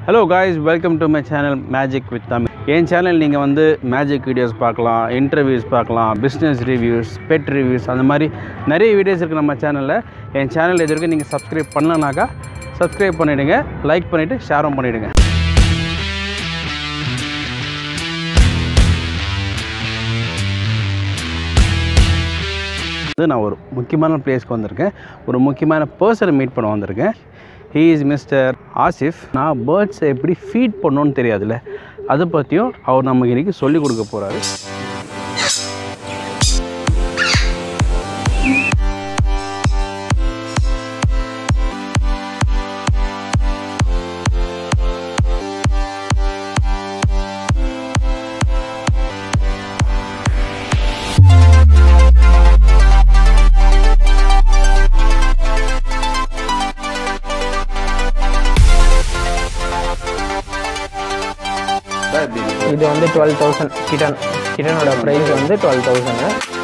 hello guys welcome to my channel magic with Tamil என் channel நீங்கள் வந்து மேஜிக் வீடியோஸ் பார்க்கலாம் இன்டர்வியூஸ் பார்க்கலாம் பிஸ்னஸ் ரிவ்யூஸ் பெட் ரிவ்யூஸ் அந்த மாதிரி நிறைய வீடியோஸ் இருக்குது நம்ம சேனலில் என் சேனல் இது வரைக்கும் நீங்கள் சப்ஸ்கிரைப் பண்ணலனாக்கா சப்ஸ்கிரைப் பண்ணிவிடுங்க லைக் பண்ணிவிட்டு ஷேரும் பண்ணிவிடுங்க வந்து நான் ஒரு முக்கியமான பிளேஸ்க்கு வந்திருக்கேன் ஒரு முக்கியமான பர்சனை மீட் பண்ண வந்திருக்கேன் ஹீ இஸ் மிஸ்டர் ஆசிஃப் நான் பேர்ட்ஸை எப்படி ஃபீட் பண்ணணும்னு தெரியாதுல்ல அதை பற்றியும் அவர் நமக்கு இன்றைக்கி சொல்லிக் கொடுக்க போகிறாரு இது வந்து டுவெல் தௌசண்ட் கிட்டன் கிட்டனோட ப்ரைஸ் வந்து டுவெல் தௌசண்ட்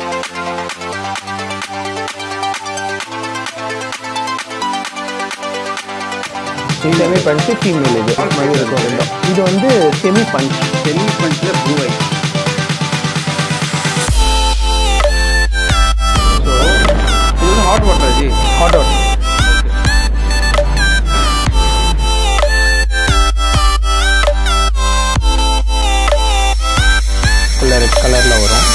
இதுலேயுமே பஞ்சு ஃபீமேல் இது மயூருக்கு ரெண்டும் இது வந்து செமி பஞ்ச் செமி பஞ்சில் ப்ளூ ஐ ஸோ இது வந்து ஹாட் வாட்டர் ஜி ஹாட் அவுட் ஃபுல்லாக ரெட் கலரில் வரும்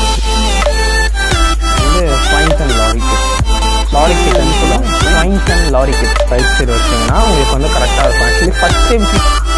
இது ஸ்வைன்ஸ் அண்ட் லாரி கிட் லாரி கிட்னு சொல்லுவோம் ஸ்வைன்ஸ் அண்ட் லாரி கிட் ரைட் சைடு வச்சிங்கன்னா உங்களுக்கு வந்து கரெக்டாக இருக்கும் ஆக்சுவலி ஃபஸ்ட் டைம்